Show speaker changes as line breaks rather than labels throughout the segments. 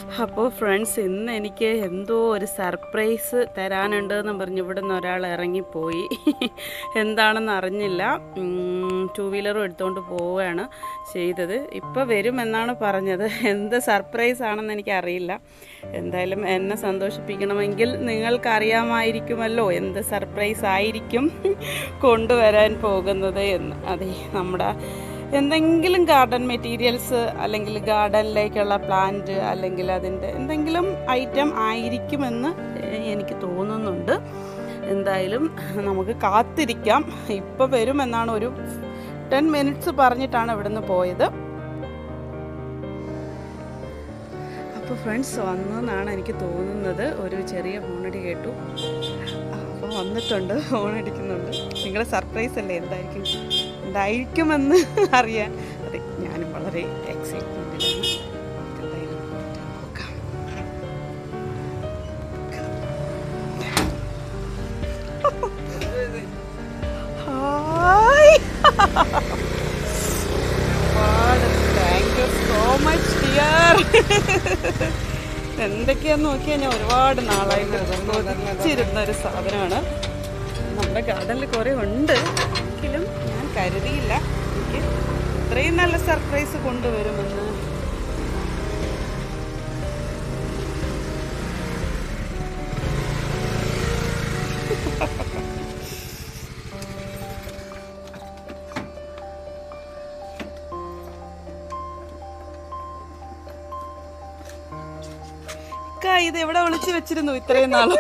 അപ്പോൾ ഫ്രണ്ട്സ് ഇന്ന് എനിക്ക് എന്തോ ഒരു സർപ്രൈസ് തരാനുണ്ടെന്ന് പറഞ്ഞ് ഇവിടെ നിന്ന് ഒരാൾ ഇറങ്ങിപ്പോയി എന്താണെന്ന് അറിഞ്ഞില്ല ടൂ വീലറും എടുത്തുകൊണ്ട് പോവുകയാണ് ചെയ്തത് ഇപ്പോൾ വരുമെന്നാണ് പറഞ്ഞത് എന്ത് സർപ്രൈസ് ആണെന്ന് എനിക്കറിയില്ല എന്തായാലും എന്നെ സന്തോഷിപ്പിക്കണമെങ്കിൽ നിങ്ങൾക്കറിയാമായിരിക്കുമല്ലോ എന്ത് സർപ്രൈസ് ആയിരിക്കും കൊണ്ടുവരാൻ പോകുന്നത് എന്ന് അതെ നമ്മുടെ എന്തെങ്കിലും ഗാർഡൻ മെറ്റീരിയൽസ് അല്ലെങ്കിൽ ഗാർഡനിലേക്കുള്ള പ്ലാന്റ് അല്ലെങ്കിൽ അതിൻ്റെ എന്തെങ്കിലും ഐറ്റം ആയിരിക്കുമെന്ന് എനിക്ക് തോന്നുന്നുണ്ട് എന്തായാലും നമുക്ക് കാത്തിരിക്കാം ഇപ്പം വരുമെന്നാണ് ഒരു ടെൻ മിനിറ്റ്സ് പറഞ്ഞിട്ടാണ് ഇവിടുന്ന് പോയത് അപ്പോൾ ഫ്രണ്ട്സ് വന്നെന്നാണ് എനിക്ക് തോന്നുന്നത് ഒരു ചെറിയ ഫോണടി കേട്ടു അപ്പോൾ വന്നിട്ടുണ്ട് ഫോൺ അടിക്കുന്നുണ്ട് നിങ്ങളെ സർപ്രൈസ് അല്ലേ എന്തായിരിക്കും എന്തായിരിക്കുമെന്ന് അറിയാൻ അതെ ഞാനും വളരെ എക്സൈറ്റ്മെൻറ്റിലാണ് എന്തായാലും നോക്കാം ഹായ് ഒരുപാട് thank you so much dear എന്തൊക്കെയാന്ന് നോക്കിയാൽ ഞാൻ ഒരുപാട് നാളായി കൊതിച്ചിരുന്ന ഒരു സാധനമാണ് നമ്മുടെ ഗാർഡനിൽ കുറേ ഉണ്ട് എങ്കിലും ഞാൻ കരുതിയില്ല എനിക്ക് ഇത്രയും നല്ല സർപ്രൈസ് കൊണ്ടുവരുമെന്ന് ഇക്ക, ഇത് എവിടെ ഒളിച്ചു വെച്ചിരുന്നു ഇത്രയും നാളും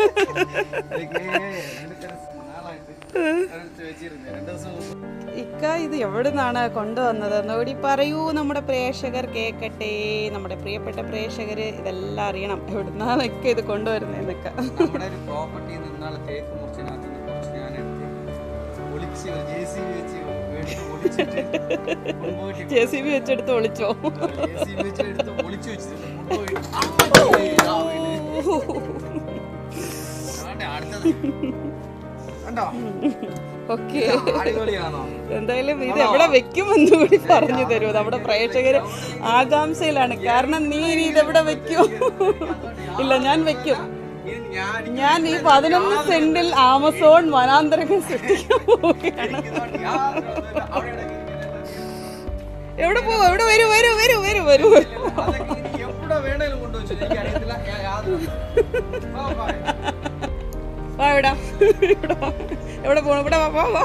ഇക്ക ഇത് എവിടെ നിന്നാണ് കൊണ്ടുവന്നത് എന്നോടി പറയൂ നമ്മുടെ പ്രേക്ഷകർ കേക്കട്ടെ നമ്മുടെ പ്രിയപ്പെട്ട പ്രേക്ഷകർ ഇതെല്ലാം അറിയണം എവിടുന്നാണ് ഇക്ക ഇത് കൊണ്ടുവരുന്നതെന്നൊക്കെ
നമ്മുടെ ഒരു പ്രോപ്പർട്ടി നിന്നാളെ തേക്ക് മുറിച്ചിനകത്ത് നിന്ന് കുറച്ച് ഞാൻ എടുത്ത് ഒളിച്ച് ഒരു ജെ സി ബി വെച്ച് മേടിച്ച് ഒളിച്ചിട്ട് കൊണ്ടുപോയിട്ട്
ജെ സി ബി വെച്ചെടുത്ത് ഒളിച്ചോ
ജെ സി ബി വെച്ച് എടുത്ത് ഒളിച്ച് വെച്ചിട്ട് കൊണ്ടുപോയിട്ട് ആ വീട്. അതാണ്ട് അടുത്തത്. കണ്ടോ
ഓക്കെ
അടിപൊളിയാണോ
എന്തായാലും ഇത് എവിടെ വെക്കുമെന്ന് കൂടി പറഞ്ഞു തരൂ നമ്മുടെ പ്രേക്ഷകര് ആകാംക്ഷയിലാണ് കാരണം നീ ഇനി ഇത് എവിടെ വെക്കും ഇല്ല ഞാൻ വെക്കും
ഇത് ഞാൻ
ഞാൻ ഈ പതിനൊന്ന് സെന്റിൽ ആമസോൺ വനാന്തരങ്ങൾ സൃഷ്ടിക്കാൻ പോവുകയാണ്
ഇരിക്കുന്നതുകൊണ്ട് യാതൊരു ഇതുമില്ല. അവിടെ ഇവിടെ ഇരിക്കുന്നത്.
എവിടെ പോവും എവിടെ വരൂ വരൂ വരൂ വരൂ വരൂ
അതൊക്കെ ഇനി എവിടെ വേണേലും കൊണ്ടുവച്ചു എനിക്ക് അറിയത്തില്ല ഞാൻ യാതൊരു വാ, വാ.
വാ ഇവിടെ ഇവിടെ വാ. എവിടെ പോണു ഇവിടെ വാ, വാ വാ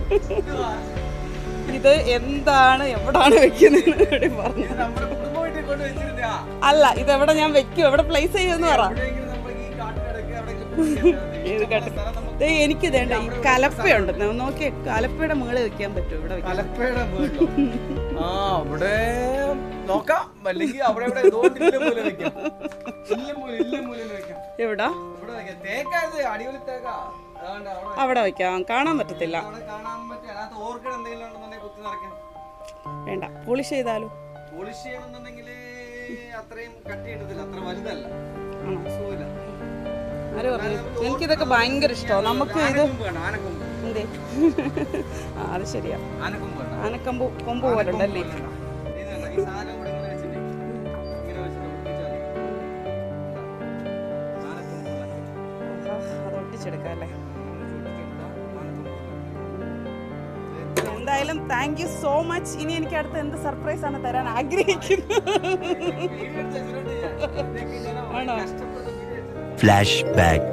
ഇത് എന്താണ് എവിടാണ് വെക്കുന്നത് കൂടി പറഞ്ഞു
ഇത് നമ്മുടെ കുടുംബമായിട്ട് കൊണ്ടുവച്ചിരുന്നതാ
അല്ല ഇത് എവിടെ ഞാൻ വെക്കും എവിടെ പ്ലേസ് ചെയ്യുമെന്ന് പറ
എവിടെയെങ്കിലും നമ്മൾ ഈ കാട്ടിനടക്ക് എവിടെയെങ്കിലും
ഇത് കേട്ടോ ദേ എനിക്ക് വേണ്ട ഈ കലപ്പയുണ്ട് നോക്കിയേ കലപ്പയുടെ മുകളിൽ വെക്കാൻ പറ്റുമോ ഇവിടെ വെക്കാൻ
കലപ്പയുടെ വീട്ടിലോ ആ അവിടെ നോക്കാം അല്ലെങ്കിൽ അവിടെ ഇവിടെ ഏതോ ഒരു ഇല്ല മൂല വെക്കാം ഇല്ല മൂല ഇല്ല മൂലയിൽ വെക്കാം
എവിടാ
ഇവിടെ വെക്കാം തേക്കാത് അടിപൊളി തേക്കാ അതുകൊണ്ട് അവിടെ
അവിടെ വെക്കാം കാണാൻ പറ്റത്തില്ല
അവിടെ കാണാൻ പറ്റും അതിനകത്ത് ഓർക്കിഡ് എന്തെങ്കിലും ഉണ്ടെന്നുണ്ടെങ്കിൽ കുത്തി നിറയ്ക്കാം
വേണ്ട പോളിഷ് ചെയ്താലോ
പോളിഷ് ചെയ്യണമെന്നുണ്ടെങ്കിൽ അത്രയും കട്ടി കിട്ടത്തില്ല അത്ര വലുതല്ല
ആണോ
സുഖമില്ല
ആര് പറഞ്ഞു എനിക്കിതൊക്കെ ഭയങ്കര ഇഷ്ടമാണ് നമുക്ക് ഇത്
ആനക്കൊമ്പ് വേണം ആനക്കൊമ്പ്
എന്തേ ആ അത് ശരിയാ
ആനക്കൊമ്പ് വേണം
ആനക്കമ്പ് കൊമ്പ് പോലെ ഉണ്ടല്ലേ
ഇത് കണ്ടോ? ഈ സാധനം കൂടെ ഇങ്ങനെ വെച്ചിട്ട് ഇങ്ങനെ വെച്ചിട്ട് ഒട്ടിച്ചാൽ മതി. ആനക്കൊമ്പ് വേണം.
ആഹാ, അത് ഒട്ടിച്ചെടുക്കാം അല്ലേ
ഒട്ടിച്ചെടുത്താൽ ആനക്കൊമ്പ്
എന്തായാലും താങ്ക് യു സോ മച്ച് ഇനി എനിക്ക് അടുത്ത എന്ത് സർപ്രൈസ് ആണ് തരാൻ ആഗ്രഹിക്കുന്നത്
വീഡിയോ എടുത്ത് ഇതിലോട്ട് ഞാൻ- ഇതൊക്കെ ഞാൻ
ആണോ?
കഷ്ടപ്പെട്ട് വീഡിയോ എടുത്തത്.
Flashback.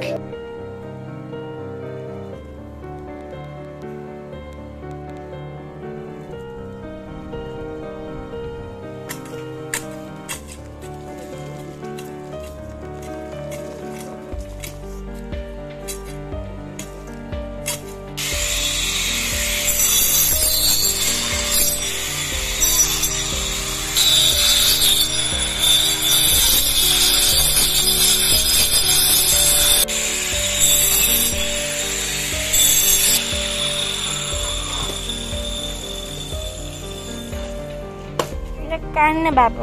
കണ്ണ് ബാബു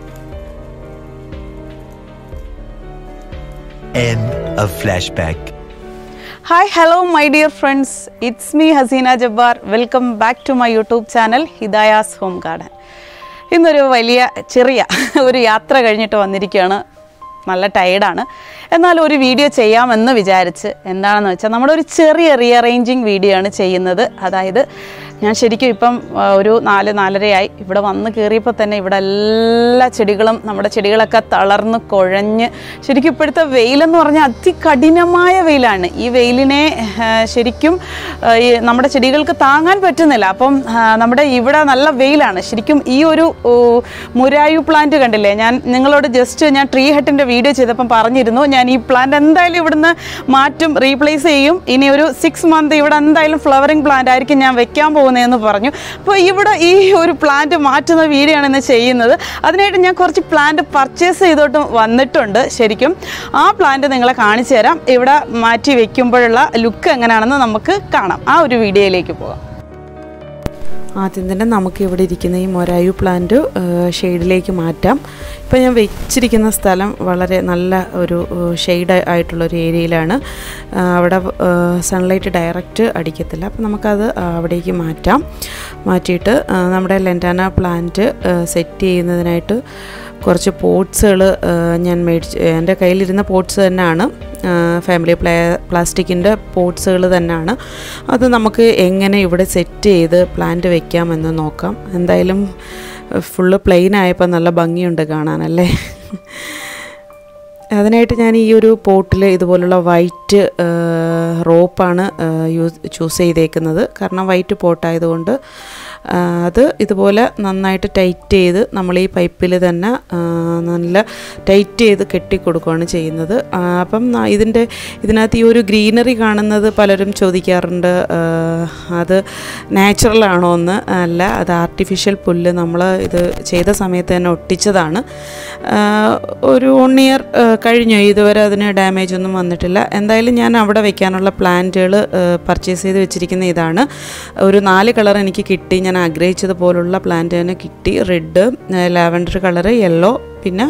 End of flashback.
Hi hello my dear friends it's me Haseena Jabbar welcome back to my YouTube channel Hidaya's home garden ഇന്നൊരു വലിയ ചെറിയ ഒരു യാത്ര കഴിഞ്ഞിട്ട് വന്നിരിക്കുകയാണ് നല്ല ടയർഡാണ് എന്നാൽ ഒരു വീഡിയോ ചെയ്യാമെന്ന് വിചാരിച്ച് എന്താണെന്ന് വെച്ചാൽ നമ്മുടെ ഒരു ചെറിയ റീഅറേഞ്ചിങ് വീഡിയോ ആണ് ചെയ്യുന്നത് അതായത് ഞാൻ ശരിക്കും ഇപ്പം ആ, ഒരു നാല് നാലരയായി ഇവിടെ വന്ന് കയറിയപ്പോൾ തന്നെ ഇവിടെ എല്ലാ ചെടികളും നമ്മുടെ ചെടികളൊക്കെ തളർന്ന് കുഴഞ്ഞ് ശരിക്കും ഇപ്പോഴത്തെ വെയിലെന്ന് പറഞ്ഞാൽ അതികഠിനമായ വെയിലാണ് ഈ വെയിലിനെ ആ, ശരിക്കും ആ, ഈ നമ്മുടെ ചെടികൾക്ക് താങ്ങാൻ പറ്റുന്നില്ല അപ്പം ആ, നമ്മുടെ ഇവിടെ നല്ല വെയിലാണ് ശരിക്കും ഈ ഒരു ഓ, മുരായു പ്ലാന്റ് കണ്ടില്ലേ ഞാൻ നിങ്ങളോട് ജസ്റ്റ് ഞാൻ ട്രീ ഹട്ടിൻ്റെ വീഡിയോ ചെയ്തപ്പം പറഞ്ഞിരുന്നു ഞാൻ ഈ പ്ലാന്റ് എന്തായാലും ഇവിടുന്ന് മാറ്റും റീപ്ലേസ് ചെയ്യും ഇനി ഒരു സിക്സ് മന്ത് ഇവിടെ എന്തായാലും ഫ്ലവറിങ് പ്ലാന്റ് ആയിരിക്കും ഞാൻ വെക്കാൻ പോകുന്നതെന്ന് പറഞ്ഞു അപ്പോൾ ഇവിടെ ഈ ഒരു പ്ലാന്റ് മാറ്റുന്ന വീഡിയോ ആണ് ഇന്ന് ചെയ്യുന്നത് അതിനായിട്ട് ഞാൻ കുറച്ച് പ്ലാന്റ് പർച്ചേസ് ചെയ്തോട്ട് വന്നിട്ടുണ്ട് ശരിക്കും ആ പ്ലാന്റ് നിങ്ങളെ കാണിച്ചു തരാം ഇവിടെ മാറ്റി വെക്കുമ്പോഴുള്ള ലുക്ക് എങ്ങനെയാണെന്ന് നമുക്ക് കാണാം ആ ഒരു വീഡിയോയിലേക്ക് പോകാം ആദ്യം തന്നെ നമുക്ക് ഇവിടെ ഇരിക്കുന്ന ഈ മൊരായു പ്ലാന്റ് ഷെയ്ഡിലേക്ക് മാറ്റാം ഇപ്പം ഞാൻ വെച്ചിരിക്കുന്ന സ്ഥലം വളരെ നല്ല ഒരു ഷെയ്ഡ് ആയിട്ടുള്ള ഒരു ഏരിയയിലാണ് ആ, അവിടെ സൺലൈറ്റ് ഡയറക്റ്റ് അടിക്കത്തില്ല അപ്പം നമുക്കത് അവിടേക്ക് മാറ്റാം മാറ്റിയിട്ട് ആ, നമ്മുടെ ലെൻറ്റാന പ്ലാന്റ് സെറ്റ് ചെയ്യുന്നതിനായിട്ട് കുറച്ച് പോട്ട്സുകൾ ഞാൻ മേടിച്ച് എൻ്റെ കയ്യിലിരുന്ന പോട്ട്സ് തന്നെയാണ് ഫാമിലി പ്ലാ പ്ലാസ്റ്റിക്കിൻ്റെ പോട്ട്സുകൾ തന്നെയാണ് അത് നമുക്ക് എങ്ങനെ ഇവിടെ സെറ്റ് ചെയ്ത് പ്ലാന്റ് വെക്കാമെന്ന് നോക്കാം എന്തായാലും ഫുള്ള് പ്ലെയിൻ ആയപ്പോൾ നല്ല ഭംഗിയുണ്ട് കാണാനല്ലേ അതിനായിട്ട് ഞാൻ ഈ ഒരു പോട്ടിൽ ഇതുപോലുള്ള വൈറ്റ് റോപ്പാണ് യൂസ് ചൂസ് ചെയ്തേക്കുന്നത് കാരണം വൈറ്റ് പോട്ടായതുകൊണ്ട് ആ, അത് ഇതുപോലെ നന്നായിട്ട് ടൈറ്റ് ചെയ്ത് നമ്മൾ ഈ പൈപ്പിൽ തന്നെ ആ, നല്ല ടൈറ്റ് ചെയ്ത് കെട്ടിക്കൊടുക്കുകയാണ് ചെയ്യുന്നത് ആ, അപ്പം ന- ഇതിൻ്റെ ഇതിനകത്ത് ഈ ഒരു ഗ്രീനറി കാണുന്നത് പലരും ചോദിക്കാറുണ്ട് ആ, അത് നാച്ചുറൽ ആണോ എന്ന് അല്ല അത് ആർട്ടിഫിഷ്യൽ പുല്ല് നമ്മൾ ഇത് ചെയ്ത സമയത്ത് തന്നെ ഒട്ടിച്ചതാണ് ആ, ഒരു വൺ ഇയർ കഴിഞ്ഞു ഇതുവരെ അതിന് ഡാമേജ് ഒന്നും വന്നിട്ടില്ല എന്തായാലും ഞാൻ അവിടെ വെക്കാനുള്ള പ്ലാന്റുകൾ പർച്ചേസ് ചെയ്ത് വെച്ചിരിക്കുന്ന ഇതാണ് ഒരു നാല് കളർ എനിക്ക് കിട്ടി ഞാൻ ആഗ്രഹിച്ചതുപോലുള്ള പ്ലാന്റ് തന്നെ കിട്ടി റെഡ് ലാവൻഡർ കളറ് യെല്ലോ പിന്നെ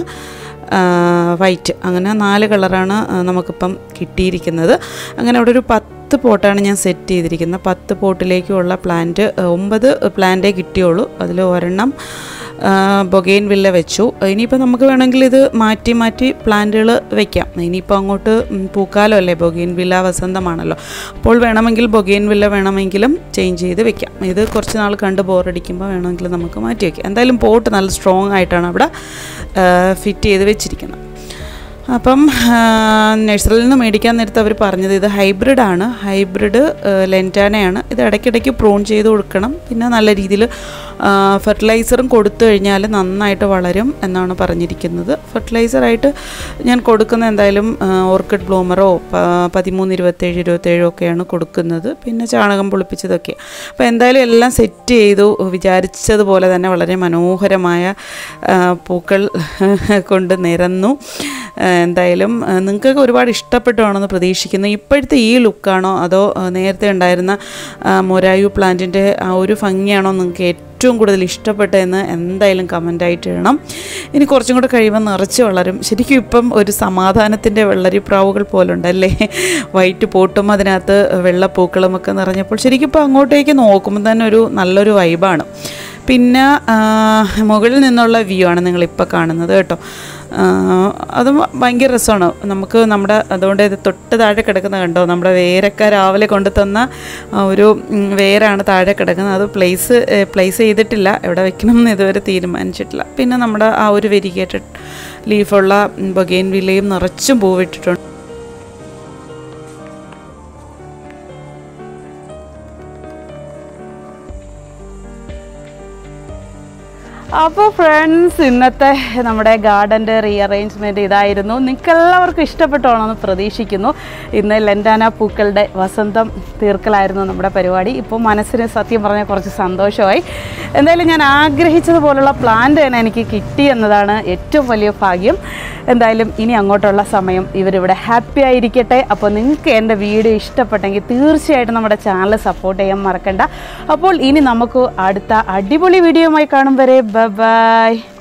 വൈറ്റ് അങ്ങനെ നാല് കളറാണ് ആ, നമുക്കിപ്പം കിട്ടിയിരിക്കുന്നത് അങ്ങനെ അവിടെ ഒരു പത്ത് പോട്ടാണ് ഞാൻ സെറ്റ് ചെയ്തിരിക്കുന്നത് പത്ത് പോട്ടിലേക്കുള്ള പ്ലാന്റ് ആ, ഒമ്പത് പ്ലാന്റേ കിട്ടിയുള്ളൂ അതിൽ ഒരെണ്ണം ബൊഗെയിൻ വില്ല വെച്ചു ഇനിയിപ്പോൾ നമുക്ക് വേണമെങ്കിൽ ഇത് മാറ്റി മാറ്റി പ്ലാന്റുകൾ വെക്കാം ഇനിയിപ്പോൾ അങ്ങോട്ട് ഉം, പൂക്കാലം അല്ലേ ബൊഗെയിൻ വില്ല വസന്തമാണല്ലോ അപ്പോൾ വേണമെങ്കിൽ ബൊഗെയിൻ വില്ല വേണമെങ്കിലും ചേഞ്ച് ചെയ്ത് വെക്കാം ഇത് കുറച്ച് നാൾ കണ്ട് ബോറടിക്കുമ്പോൾ വേണമെങ്കിൽ നമുക്ക് മാറ്റി വയ്ക്കാം എന്തായാലും പോട്ട് നല്ല സ്ട്രോങ് ആയിട്ടാണ് അവിടെ ഫിറ്റ് ചെയ്ത് വെച്ചിരിക്കുന്നത് അപ്പം നഴ്സറിയിൽ നിന്ന് മേടിക്കാൻ നേരത്ത് അവർ പറഞ്ഞത് ഇത് ഹൈബ്രിഡ് ആണ് ഹൈബ്രിഡ് ലെൻറ്റാനയാണ് ഇത് ഇടയ്ക്കിടയ്ക്ക് പ്രൂൺ ചെയ്ത് കൊടുക്കണം പിന്നെ നല്ല രീതിയിൽ ഫെർട്ടിലൈസറും കൊടുത്തു കഴിഞ്ഞാൽ നന്നായിട്ട് വളരും എന്നാണ് പറഞ്ഞിരിക്കുന്നത് ഫെർട്ടിലൈസറായിട്ട് ഞാൻ കൊടുക്കുന്ന എന്തായാലും ഓർക്കിഡ് ബ്ലൂമറോ പതിമൂന്ന് ഇരുപത്തേഴ് ഇരുപത്തേഴോ ഒക്കെയാണ് കൊടുക്കുന്നത് പിന്നെ ചാണകം പൊളിപ്പിച്ചതൊക്കെ അപ്പോൾ എന്തായാലും എല്ലാം സെറ്റ് ചെയ്തു വിചാരിച്ചതുപോലെ തന്നെ വളരെ മനോഹരമായ ആ, പൂക്കൾ കൊണ്ട് നിരന്നു ആ, എന്തായാലും നിങ്ങൾക്ക് ഒരുപാട് ഇഷ്ടപ്പെട്ടുവാണെന്ന് പ്രതീക്ഷിക്കുന്നു ഇപ്പോഴത്തെ ഈ ലുക്കാണോ അതോ ആ, നേരത്തെ ഉണ്ടായിരുന്ന ആ, മൊരായു പ്ലാന്റിൻ്റെ ആ ഒരു ഭംഗിയാണോ നിങ്ങൾക്ക് ഏറ്റവും കൂടുതൽ ഇഷ്ടപ്പെട്ടതെന്ന് എന്തായാലും കമൻ്റായിട്ട് ഇടണം ഇനി കുറച്ചും കൂടെ കഴിയുമ്പോൾ നിറച്ച് വളരും ശരിക്കും ഇപ്പം ഒരു സമാധാനത്തിൻ്റെ വെള്ളരിപ്രാവുകൾ പോലുണ്ടല്ലേ വൈറ്റ് പോട്ടും അതിനകത്ത് വെള്ളപ്പൂക്കളും ഒക്കെ നിറഞ്ഞപ്പോൾ ശരിക്കും ഇപ്പോൾ അങ്ങോട്ടേക്ക് നോക്കുമ്പോൾ തന്നെ ഒരു നല്ലൊരു വൈബാണ് പിന്നെ ആ, മുകളിൽ നിന്നുള്ള വ്യൂ ആണ് നിങ്ങളിപ്പോൾ കാണുന്നത് കേട്ടോ ആ, അത് ഭയങ്കര രസമാണ് നമുക്ക് നമ്മുടെ അതുകൊണ്ട് ഇത് തൊട്ട് താഴെ കിടക്കുന്ന കണ്ടോ നമ്മുടെ വേരൊക്കെ രാവിലെ കൊണ്ടു തന്ന ആ ഒരു ഉം, വേരാണ് താഴെ കിടക്കുന്നത് അത് പ്ലേസ് പ്ലേസ് ചെയ്തിട്ടില്ല എവിടെ വെക്കണം എന്ന് ഇതുവരെ തീരുമാനിച്ചിട്ടില്ല പിന്നെ നമ്മുടെ ആ ഒരു വെരിഗേറ്റഡ് ലീഫുള്ള ബൊഗെയിൻ വില്ലയും നിറച്ചും പൂവിട്ടിട്ടുണ്ട് അപ്പോൾ ഫ്രണ്ട്സ് ഇന്നത്തെ നമ്മുടെ ഗാർഡൻ്റെ റീഅറേഞ്ച്മെൻറ്റ് ഇതായിരുന്നു നിങ്ങൾക്ക് എല്ലാവർക്കും ഇഷ്ടപ്പെട്ടാണെന്ന് പ്രതീക്ഷിക്കുന്നു ഇന്ന് ലെൻഡാന പൂക്കളുടെ വസന്തം തീർക്കലായിരുന്നു നമ്മുടെ പരിപാടി ഇപ്പോൾ മനസ്സിന് സത്യം പറഞ്ഞാൽ കുറച്ച് സന്തോഷമായി എന്തായാലും ഞാൻ ആഗ്രഹിച്ചതുപോലുള്ള പ്ലാന്റ് തന്നെ എനിക്ക് കിട്ടി എന്നതാണ് ഏറ്റവും വലിയ ഭാഗ്യം എന്തായാലും ഇനി അങ്ങോട്ടുള്ള സമയം ഇവരിവിടെ ഹാപ്പി ആയിരിക്കട്ടെ അപ്പോൾ നിങ്ങൾക്ക് എൻ്റെ വീഡിയോ ഇഷ്ടപ്പെട്ടെങ്കിൽ തീർച്ചയായിട്ടും നമ്മുടെ ചാനൽ സപ്പോർട്ട് ചെയ്യാൻ മറക്കണ്ട അപ്പോൾ ഇനി നമുക്ക് അടുത്ത അടിപൊളി വീഡിയോയുമായി കാണും വരെ ബൈ